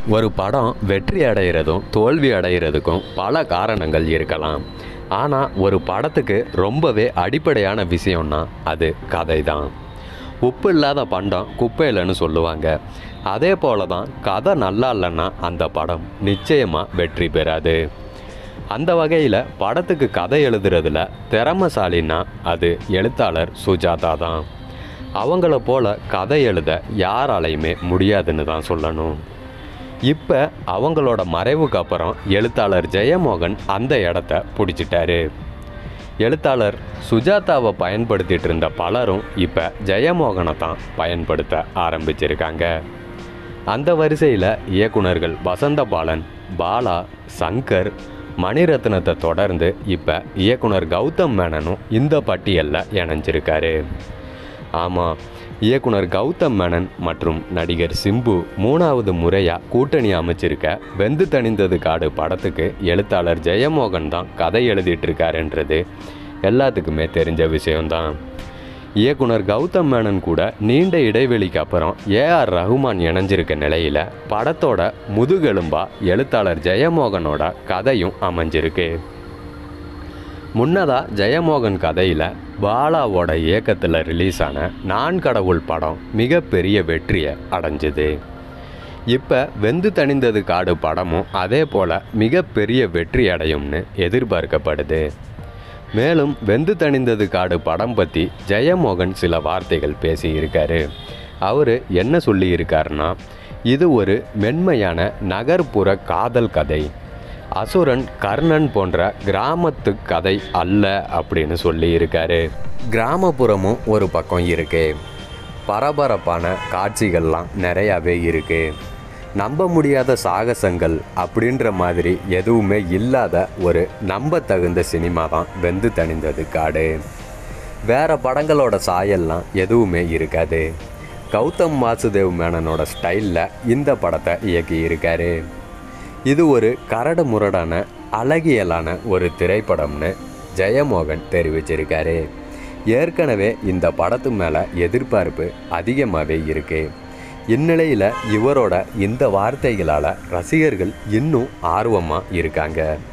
ஒரு படம் வெற்றி அடைகிறதும் தோல்வி அடைகிறதுக்கும் பல காரணங்கள் இருக்கலாம் ஆனால் ஒரு படத்துக்கு ரொம்பவே அடிப்படையான விஷயம்னா அது கதை தான் உப்பு இல்லாத பண்டம் குப்பையிலன்னு சொல்லுவாங்க அதே போல தான் கதை நல்லா இல்லைன்னா அந்த படம் நிச்சயமாக வெற்றி பெறாது அந்த வகையில் படத்துக்கு கதை எழுதுறதுல திறமசாலின்னா அது எழுத்தாளர் சுஜாதா தான் அவங்கள போல கதை எழுத யாராலையுமே முடியாதுன்னு தான் சொல்லணும் இப்போ அவங்களோட மறைவுக்கு அப்புறம் எழுத்தாளர் ஜெயமோகன் அந்த இடத்த பிடிச்சிட்டாரு எழுத்தாளர் சுஜாதாவை பயன்படுத்திட்டு இருந்த பலரும் இப்போ ஜெயமோகனை தான் பயன்படுத்த ஆரம்பிச்சிருக்காங்க அந்த வரிசையில் இயக்குனர்கள் வசந்தபாலன் பாலா சங்கர் மணிரத்னத்தை தொடர்ந்து இப்போ இயக்குனர் கௌதம் மேனனும் இந்த பட்டியலில் இணைஞ்சிருக்காரு ஆமாம் இயக்குனர் கௌதம் மேனன் மற்றும் நடிகர் சிம்பு மூணாவது முறையாக கூட்டணி அமைச்சிருக்க வெந்து தணிந்தது காடு படத்துக்கு எழுத்தாளர் ஜெயமோகன் தான் கதை எழுதிட்டு இருக்காருன்றது எல்லாத்துக்குமே தெரிஞ்ச விஷயம்தான் இயக்குனர் கௌதம் மேனன் கூட நீண்ட இடைவெளிக்கு அப்புறம் ஏஆர் ரகுமான் இணைஞ்சிருக்க நிலையில் படத்தோட முதுகெலும்பா எழுத்தாளர் ஜெயமோகனோட கதையும் அமைஞ்சிருக்கு முன்னதாக ஜெயமோகன் கதையில் பாலாவோட இயக்கத்தில் ரிலீஸ் ஆன நான் கடவுள் படம் மிகப்பெரிய வெற்றியை அடைஞ்சுது இப்போ வெந்து தணிந்தது காடு படமும் அதே போல் மிகப்பெரிய வெற்றி அடையும்னு எதிர்பார்க்கப்படுது மேலும் வெந்து தணிந்தது காடு படம் பற்றி ஜெயமோகன் சில வார்த்தைகள் பேசியிருக்காரு அவர் என்ன சொல்லியிருக்காருன்னா இது ஒரு மென்மையான நகர்ப்புற காதல் கதை அசுரன் கர்ணன் போன்ற கிராமத்து கதை அல்ல அப்படின்னு சொல்லியிருக்காரு கிராமப்புறமும் ஒரு பக்கம் இருக்கு பரபரப்பான காட்சிகள்லாம் நிறையாவே இருக்கு நம்ப முடியாத சாகசங்கள் அப்படின்ற மாதிரி எதுவுமே இல்லாத ஒரு நம்ப தகுந்த சினிமா தான் வெந்து தணிந்தது காடு வேற படங்களோட சாயல்லாம் எதுவுமே இருக்காது கௌதம் வாசுதேவ் மேனனோட ஸ்டைலில் இந்த படத்தை இயக்கி இருக்காரு இது ஒரு கரடு முரடான அழகியலான ஒரு திரைப்படம்னு ஜெயமோகன் தெரிவிச்சிருக்காரு ஏற்கனவே இந்த படத்து மேலே எதிர்பார்ப்பு அதிகமாகவே இருக்கு இந்நிலையில் இவரோட இந்த வார்த்தைகளால் ரசிகர்கள் இன்னும் ஆர்வமாக இருக்காங்க